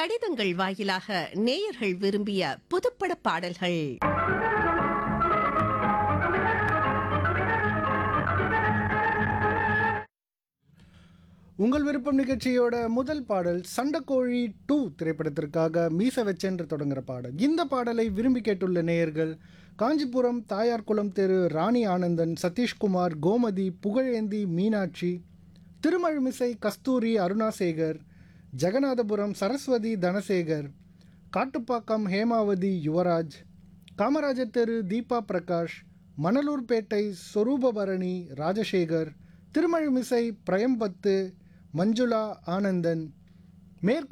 கடிதங்கள் வாயிலாக நேயர்கள் விரும்பிய புதுப்பட பாடல்கள் உங்கள் விருப்பம் நிகழ்ச்சியோட முதல் பாடல் சண்டைக்கோழி டூ திரைப்படத்திற்காக மீச வச்சென்று தொடங்குற பாடல் இந்த பாடலை விரும்பி கேட்டுள்ள நேயர்கள் காஞ்சிபுரம் தாயார்குளம் தெரு ராணி ஆனந்தன் சதீஷ்குமார் கோமதி புகழேந்தி மீனாட்சி திருமழுமிசை கஸ்தூரி அருணாசேகர் ஜெகநாதபுரம் சரஸ்வதி தனசேகர் காட்டுப்பாக்கம் ஹேமாவதி யுவராஜ் காமராஜர் தெரு தீபா பிரகாஷ் மணலூர்பேட்டை சொரூபபரணி ராஜசேகர் திருமழிமிசை பிரயம்பத்து மஞ்சுளா ஆனந்தன் மேற்கு